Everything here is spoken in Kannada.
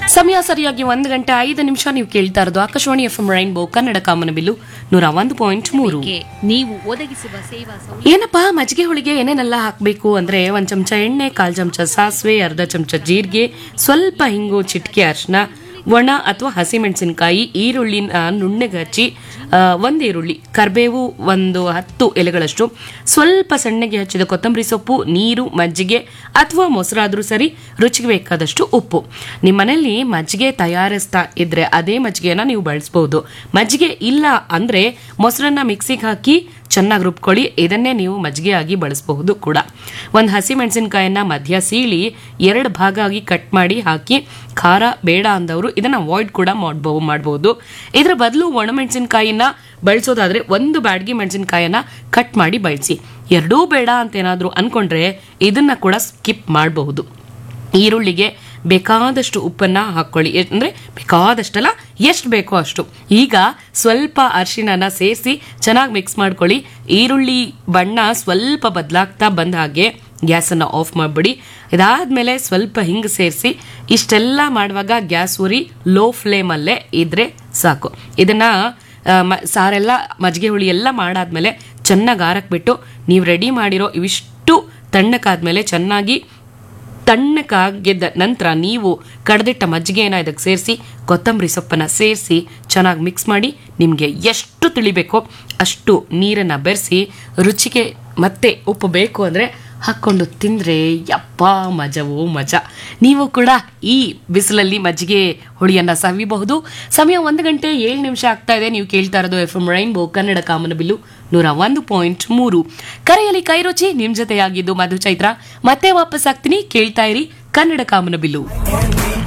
ಸಮಯ ಸರಿಯಾಗಿ ಒಂದು ಗಂಟೆ ಐದು ನಿಮಿಷ ನೀವು ಕೇಳ್ತಾ ಇರೋದು Akashvani F M rainbow Kannada ಕಾಮನಬಿಲ್ಲು ನೂರ ಒಂದು ಪಾಯಿಂಟ್ ಮೂರು ಗೆ ನೀವು ಒದಗಿಸುವ ಸೇವಾ ಸೌಲಭ್ಯ ಏನಪ್ಪಾ ಮಜ್ಜಿಗೆ ಹುಳಿಗೆ ಏನೇನೆಲ್ಲ ಹಾಕಬೇಕು ಅಂದ್ರೆ ಒಂದ್ ಚಮಚ ಎಣ್ಣೆ ಕಾಲ್ ಚಮಚ ಸಾಸಿವೆ ಅರ್ಧ ಚಮಚ ಜೀರಿಗೆ ಸ್ವಲ್ಪ ಹಿಂಗು ಚಿಟಿಕೆ ಅರ್ಶಿನ ಒಣ ಅಥವಾ ಹಸಿಮೆಣಸಿನಕಾಯಿ ಈರುಳ್ಳಿನ ನುಣ್ಣಗೆ ಹಚ್ಚಿ ಆ, ಒಂದು ಈರುಳ್ಳಿ ಕರಿಬೇವು ಒಂದು ಹತ್ತು ಎಲೆಗಳಷ್ಟು ಸ್ವಲ್ಪ ಸಣ್ಣಗೆ ಹಚ್ಚಿದ ಕೊತ್ತಂಬರಿ ಸೊಪ್ಪು ನೀರು ಮಜ್ಜಿಗೆ ಅಥವಾ ಮೊಸರಾದ್ರೂ ಸರಿ ರುಚಿಗೆ ಬೇಕಾದಷ್ಟು ಉಪ್ಪು ನಿಮ್ಮ ಮನೆಯಲ್ಲಿ ಮಜ್ಜಿಗೆ ತಯಾರಿಸ್ತಾ ಇದ್ರೆ ಅದೇ ಮಜ್ಜಿಗೆನ ನೀವು ಬಳಸ್ಬೋದು ಮಜ್ಜಿಗೆ ಇಲ್ಲ ಅಂದ್ರೆ ಮೊಸರನ್ನ ಮಿಕ್ಸಿಗೆ ಹಾಕಿ ಚೆನ್ನಾಗಿ ರುಬ್ಕೊಳ್ಳಿ ಇದನ್ನೇ ನೀವು ಮಜ್ಜಿಗೆ ಆಗಿ ಬಳಸಬಹುದು ಕೂಡ ಒಂದು ಹಸಿ ಮೆಣಸಿನಕಾಯನ್ನ ಮಧ್ಯ ಸೀಳಿ ಎರಡು ಭಾಗ ಆಗಿ ಕಟ್ ಮಾಡಿ ಹಾಕಿ ಖಾರ ಬೇಡ ಅಂದವರು ಇದನ್ನ ಅವಾಯ್ಡ್ ಕೂಡ ಮಾಡ್ಬೋದು ಮಾಡ್ಬೋದು ಇದರ ಬದಲು ಒಣಮೆಣಸಿನಕಾಯಿನ ಬಳಸೋದಾದ್ರೆ ಒಂದು ಬ್ಯಾಡ್ಗಿ ಮೆಣಸಿನಕಾಯನ್ನ ಕಟ್ ಮಾಡಿ ಬಳಸಿ ಎರಡೂ ಬೇಡ ಅಂತ ಏನಾದರೂ ಅನ್ಕೊಂಡ್ರೆ ಇದನ್ನ ಕೂಡ ಸ್ಕಿಪ್ ಮಾಡಬಹುದು ಈರುಳ್ಳಿಗೆ ಬೇಕಾದಷ್ಟು ಉಪ್ಪನ್ನ ಹಾಕ್ಕೊಳ್ಳಿ ಎ- ಅಂದ್ರೆ ಬೇಕಾದಷ್ಟಲ್ಲ ಎಷ್ಟು ಬೇಕೋ ಅಷ್ಟು ಈಗ ಸ್ವಲ್ಪ ಅರಿಶಿಣನ ಸೇರಿಸಿ ಚೆನ್ನಾಗಿ ಮಿಕ್ಸ್ ಮಾಡ್ಕೊಳ್ಳಿ ಈರುಳ್ಳಿ ಬಣ್ಣ ಸ್ವಲ್ಪ ಬದಲಾಗ್ತಾ ಬಂದ ಹಾಗೆ ಗ್ಯಾಸನ್ನು ಆಫ್ ಮಾಡಿಬಿಡಿ ಇದಾದ್ಮೇಲೆ ಸ್ವಲ್ಪ ಹಿಂಗೆ ಸೇರಿಸಿ ಇಷ್ಟೆಲ್ಲ ಮಾಡುವಾಗ ಗ್ಯಾಸ್ ಉರಿ ಲೋ ಫ್ಲೇಮಲ್ಲೇ ಇದ್ರೆ ಸಾಕು ಇದನ್ನ ಆ, ಮ- ಸಾರೆಲ್ಲ ಮಜ್ಜಿಗೆ ಹುಳಿ ಎಲ್ಲ ಮಾಡಾದ್ಮೇಲೆ ಚೆನ್ನಾಗಿ ಆರಕ್ಬಿಟ್ಟು ನೀವು ರೆಡಿ ಮಾಡಿರೋ ಇವಿಷ್ಟು ತಣ್ಣಕ್ಕಾದ್ಮೇಲೆ ಚೆನ್ನಾಗಿ ತಣ್ಣಕ್ಕಾಗಿದ್ದ ನಂತರ ನೀವು ಕಡ್ದಿಟ್ಟ ಮಜ್ಜಿಗೆನ ಇದಕ್ಕೆ ಸೇರಿಸಿ ಕೊತ್ತಂಬರಿ ಸೊಪ್ಪನ್ನು ಸೇರಿಸಿ ಚೆನ್ನಾಗಿ ಮಿಕ್ಸ್ ಮಾಡಿ ನಿಮಗೆ ಎಷ್ಟು ತಿಳಿಬೇಕೋ ಅಷ್ಟು ನೀರನ್ನು ಬೆರೆಸಿ ರುಚಿಗೆ ಮತ್ತೆ ಉಪ್ಪು ಬೇಕು ಅಂದರೆ ಹಾಕ್ಕೊಂಡು ತಿಂದರೆ ಯಪ್ಪ ಮಜವೋ ಮಜಾ ನೀವು ಕೂಡ ಈ ಬಿಸಿಲಲ್ಲಿ ಮಜ್ಜಿಗೆ ಹುಳಿಯನ್ನು ಸವಿಬಹುದು ಸಮಯ ಒಂದು ಗಂಟೆ ಏಳು ನಿಮಿಷ ಆಗ್ತಾ ಇದೆ ನೀವು ಕೇಳ್ತಾ ಇರೋದು ಎಫ್ ಎಂ ರೈನ್ಬೋ ಕನ್ನಡ ಕಾಮನಬಿಲ್ಲು ನೂರ ಒಂದು ಪಾಯಿಂಟ್ ಮೂರು ಕರೆಯಲ್ಲಿ ಕೈರುಚಿ ನಿಮ್ ಜೊತೆಯಾಗಿದ್ದು ಮಧು ಚೈತ್ರ ಮತ್ತೆ ವಾಪಸ್ ಆಗ್ತೀನಿ ಕೇಳ್ತಾ ಇರಿ ಕನ್ನಡ ಕಾಮನಬಿಲ್ಲು